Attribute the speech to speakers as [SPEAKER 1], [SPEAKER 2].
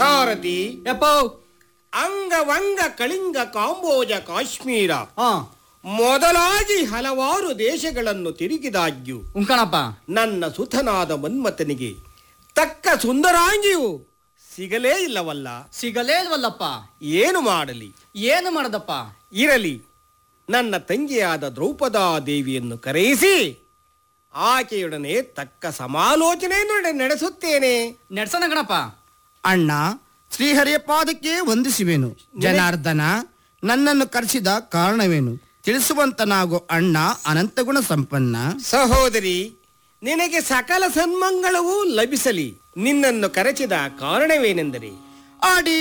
[SPEAKER 1] ಸಾರಥಿ
[SPEAKER 2] ಯಪ್ಪ
[SPEAKER 1] ಅಂಗವಂಗ ಕಳಿಂಗ ಕಾಂಬೋಜ ಕಾಶ್ಮೀರ
[SPEAKER 2] ಹಾ
[SPEAKER 1] ಮೊದಲಾಗಿ ಹಲವಾರು ದೇಶಗಳನ್ನು ತಿರುಗಿದಾಗ್ಯೂ
[SPEAKER 2] ಉಂಕಣಪ್ಪ
[SPEAKER 1] ನನ್ನ ಸುತನಾದ ಮನ್ಮಥನಿಗೆ ತಕ್ಕ ಸುಂದರಾಂಗಿಯು ಸಿಗಲೇ ಇಲ್ಲವಲ್ಲ
[SPEAKER 2] ಸಿಗಲೇ ಇಲ್ವಲ್ಲಪ್ಪ
[SPEAKER 1] ಏನು ಮಾಡಲಿ
[SPEAKER 2] ಏನು ಮಾಡದಪ್ಪ
[SPEAKER 1] ಇರಲಿ ನನ್ನ ತಂಗಿಯಾದ ದ್ರೌಪದಾ ದೇವಿಯನ್ನು ಕರೆಯಿಸಿ ಆಕೆಯೊಡನೆ ತಕ್ಕ ಸಮಾಲೋಚನೆಯನ್ನು ನಡೆ- ನಡೆಸುತ್ತೇನೆ
[SPEAKER 2] ನೆಡ್ಸೋಣ ಗಣಪ
[SPEAKER 3] ಅಣ್ಣ ಶ್ರೀಹರಿಯ ಪಾದಕ್ಕೆ ವಂದಿಸುವೆನು ಜನಾರ್ದನ ನನ್ನನ್ನು ಕರೆಸಿದ ಕಾರಣವೇನು ತಿಳಿಸುವಂತನಾಗೋ ಅಣ್ಣ ಅನಂತಗುಣ ಸಂಪನ್ನ
[SPEAKER 1] ಸಹೋದರಿ ನಿನಗೆ ಸಕಲ ಸನ್ಮಂಗಳವೂ ಲಭಿಸಲಿ ನಿನ್ನನ್ನು ಕರೆಸಿದ ಕಾರಣವೇನೆಂದರೆ
[SPEAKER 3] ಆಡಿ